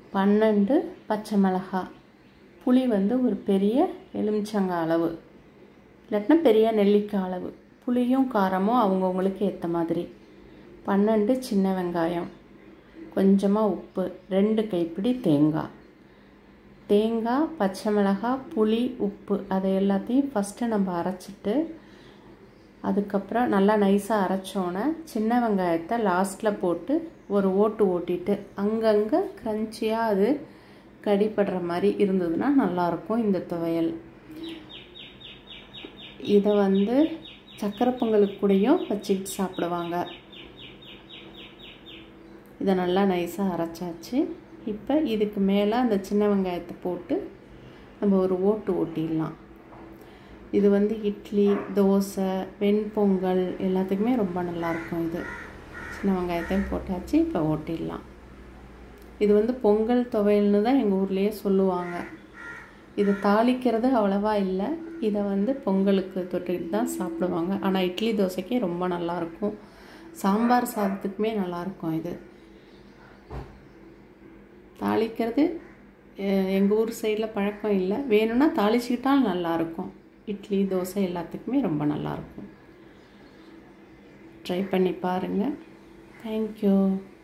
பன்னெண்டு பச்சை மிளகாய் புளி வந்து ஒரு பெரிய எலுமிச்சங்காய் அளவு இல்லாட்டினா பெரிய நெல்லிக்காய் அளவு புளியும் காரமும் அவங்கவுங்களுக்கு ஏற்ற மாதிரி பன்னெண்டு சின்ன வெங்காயம் கொஞ்சமாக உப்பு ரெண்டு கைப்பிடி தேங்காய் தேங்காய் பச்சை மிளகாய் புளி உப்பு அதை எல்லாத்தையும் ஃபஸ்ட்டு நம்ம அரைச்சிட்டு அதுக்கப்புறம் நல்லா நைஸாக அரைச்சோன்னே சின்ன வெங்காயத்தை லாஸ்ட்டில் போட்டு ஒரு ஓட்டு ஓட்டிட்டு அங்கங்கே க்ரன்ச்சியாக அது கடிப்படுற மாதிரி இருந்ததுன்னா நல்லாயிருக்கும் இந்த துவையல் இதை வந்து சக்கரை பொங்கலுக்கு கூடயும் வச்சுக்கிட்டு சாப்பிடுவாங்க இதை நல்லா நைஸாக அரைச்சாச்சு இப்போ இதுக்கு மேலே அந்த சின்ன வெங்காயத்தை போட்டு நம்ம ஒரு ஓட்டு ஓட்டிடலாம் இது வந்து இட்லி தோசை வெண்பொங்கல் எல்லாத்துக்குமே ரொம்ப நல்லாயிருக்கும் இது சின்ன வெங்காயத்தையும் போட்டாச்சு இப்போ ஓட்டிடலாம் இது வந்து பொங்கல் துவையல்னு தான் எங்கள் ஊர்லேயே சொல்லுவாங்க இது தாளிக்கிறது அவ்வளவா இல்லை இதை வந்து பொங்கலுக்கு தொட்டுக்கிட்டு தான் சாப்பிடுவாங்க ஆனால் இட்லி தோசைக்கே ரொம்ப நல்லாயிருக்கும் சாம்பார் சாதத்துக்குமே நல்லாயிருக்கும் இது தாளிக்கிறது எங்கள் ஊர் சைடில் பழக்கம் இல்லை வேணும்னா தாளிச்சுக்கிட்டால் நல்லாயிருக்கும் இட்லி தோசை எல்லாத்துக்குமே ரொம்ப நல்லாயிருக்கும் ட்ரை பண்ணி பாருங்கள் தேங்க்யூ